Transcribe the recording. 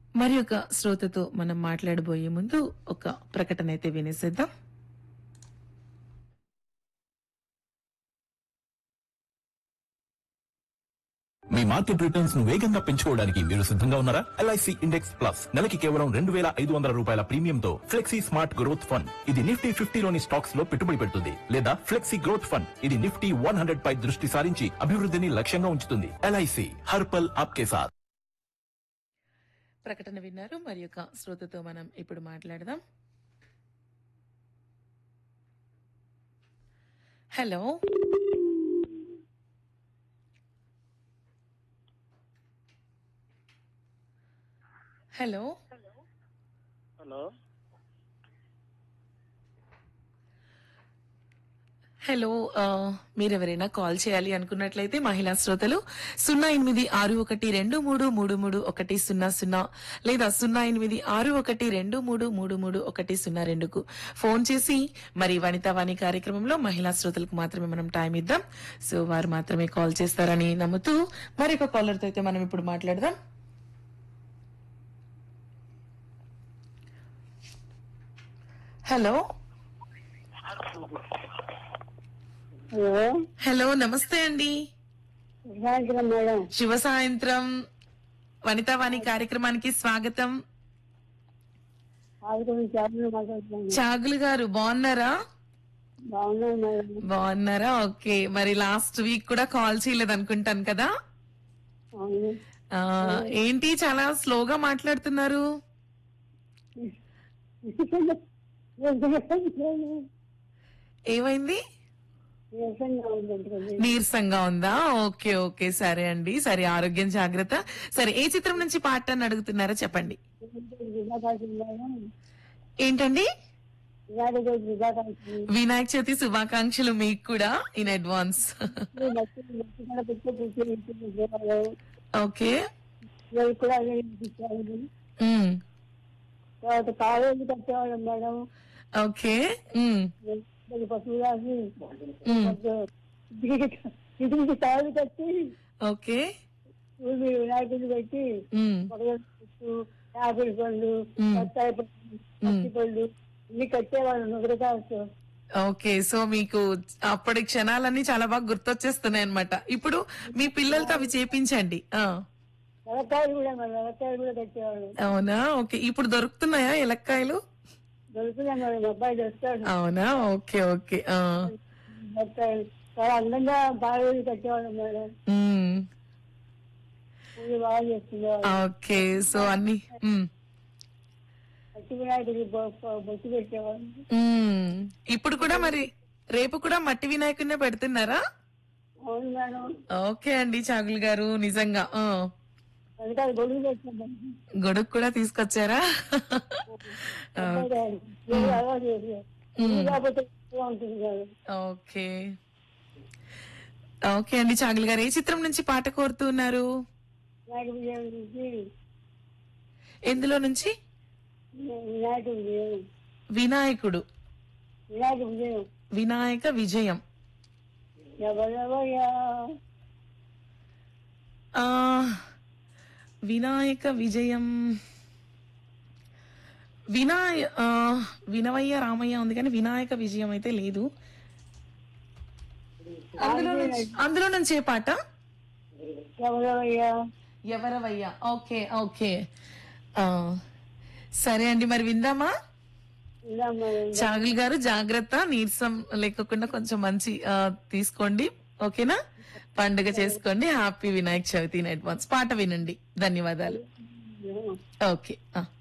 మరి ఒక శ్రోతతో మనం మాట్లాడబోయే ముందు ఒక ప్రకటన అయితే వినేసేద్దాం మీ మార్కెట్ రిటర్న్స్ ను వేగంగా పెంచుకోవడానికి మీరు సిద్ధంగా ఉన్నారా ఎల్ఐసి ఇండెక్స్ ప్లస్ నెలకి కేవలం రెండు వేల ఐదు వందల రూపాయల ప్రీమియంతో ఫ్లెక్సీ స్మార్ట్ గ్రోత్ ఫండ్ ఇది నిఫ్టీ ఫిఫ్టీలోని స్టాక్స్ లో పెట్టుబడి పెడుతుంది లేదా ఫ్లెక్సీ గ్రోత్ ఫండ్ ఇది నిఫ్టీ వన్ హండ్రెడ్ పై దృష్టి సారించి అభివృద్ధిని లక్ష్యంగా ఉంచుతుంది ఎల్ఐసి హర్పల్ ఆప్కే సాత్ ప్రకటన విన్నారు మరి ఒక శ్రోతతో మనం ఇప్పుడు మాట్లాడదాం హలో హలో హలో హలో ఆ, మీరెవరైనా కాల్ చేయాలి అనుకున్నట్లయితే మహిళా శ్రోతలు సున్నా ఎనిమిది ఆరు ఒకటి రెండు మూడు మూడు మూడు ఒకటి సున్నా సున్నా లేదా సున్నా ఎనిమిది ఆరు ఒకటి రెండు మూడు మూడు మూడు ఒకటి సున్నా రెండుకు ఫోన్ చేసి మరి వనితా వాణి కార్యక్రమంలో మహిళా శ్రోతలకు మాత్రమే మనం టైం ఇద్దాం సో వారు మాత్రమే కాల్ చేస్తారని నమ్ముతూ మరొక కాలర్తో అయితే మనం ఇప్పుడు మాట్లాడదాం హలో హలో హలో నమస్తే అండి సాయంత్రం మేడం శివ సాయంత్రం వనితా వాణి కార్యక్రమానికి స్వాగతం ఆవిడ చేపలు మాట్లాడుతున్నాను చాగులు గారు బాగున్నారా బాగున్నాను మేడం బాగున్నారా ఓకే మరి లాస్ట్ వీక్ కూడా కాల్ చేయలేదు అనుకుంటాను కదా అవును ఆ, ఏంటి చాలా స్లోగా మాట్లాడుతున్నారు ఏమైంది నీరసంగా ఉందంటే నీరసంగా ఉందా ఓకే ఓకే సరే అండి సరే ఆరోగ్యం జాగ్రత్త సరే ఏ చిత్రం నుంచి పాట అని అడుగుతున్నారా చెప్పండి విజాకాశం మేడం ఏంటండి విరాడు రోజు విజాకాశం వినాయక చవితి శుభాకాంక్షలు మీకు కూడా ఇన్ అడ్వాన్స్ బస్సు బస్సు కూడా పెట్టి కూర్చొని ఓకే ఇవాళ కూడా అదే ఇప్పించారు ఉమ్, తర్వాత కాలేజీ కట్టేవాళ్ళం మేడం ఓకే ఉమ్, మరి పశువు రాసి ఉమ్, ఇంటికి తాళి కట్టి ఓకే ఊరి వినాయకుడిని పెట్టి ఉమ్, పొడగలు చెట్టు, యాపిల్ పళ్ళు మ్మ్. బత్తాయి పళ్ళు పచ్చి పళ్ళు ఇన్ని కట్టేవాళ్ళు నుగరకాయతో ఓకే సో మీకు అప్పటి క్షణాలన్నీ చాలా బాగా గుర్తొచ్చేస్తున్నాయి అనమాట ఇప్పుడు మీ పిల్లలతో అవి చేపించండి ఆ ఎలక్కాయలు కూడా మరి ఎలక్కాయలు కూడా కట్టేవాళ్ళు అవునా ఓకే ఇప్పుడు దొరుకుతున్నాయా ఎలక్కాయలు దొరుకుతున్నాయి మరి మా అబ్బాయి తెస్తాడు అవునా ఓకే ఓకే ఆ ఎలక్కాయలు చాలా అందంగా బాగా కట్టేవాళ్ళం మేడం ఉమ్, పూజ బాగా చేస్తుండేవాళ్ళు ఓకే సో అన్ని ఉమ్, పచ్చి వినాయకుడికి బొ- బొ- బొట్టు పెట్టేవాళ్ళు ఉమ్. ఇప్పుడు కూడా మరి రేపు కూడా మట్టి వినాయకుడినే పెడుతున్నారా అవును మేడం ఓకే అండి చాగుల్ గారు నిజంగా ఆ వెనకాల గొడుగు పెట్టాం గొడుగు కూడా తీసుకొచ్చారా అలవాటు చేసి ఇది కాకపోతే ఎక్కువ ఉంటుంది కదా ఓకే ఓకే అండి చాగుల్ గారు ఏ చిత్రం నుంచి పాట కోరుతున్నారు వినాయక విజయం నుంచి ఎందులో నుంచి వినాయక విజయం వినాయకుడు వినాయక విజయం వినాయక విజయం ఎవరెవయ్యా ఆ వినాయక విజయం వినాయ ఆ, వినవయ్య రామయ్య ఉంది కానీ వినాయక విజయం అయితే లేదు అందులో నుంచి అందులో నుంచి ఏ పాట ఎవరెవయ్యా ఎవరవయ్యా ఓకే ఓకే ఆ, సరే అండి మరి విందామా ఇలా మరి చాగుల్ గారు జాగ్రత్త నీరసం లేకుండా కొంచెం మంచి ఆ, తీసుకోండి ఓకేనా పండుగ చేసుకోండి happy Vinayaka Chavithi in advance పాట వినండి ధన్యవాదాలు ఓకే ఆ.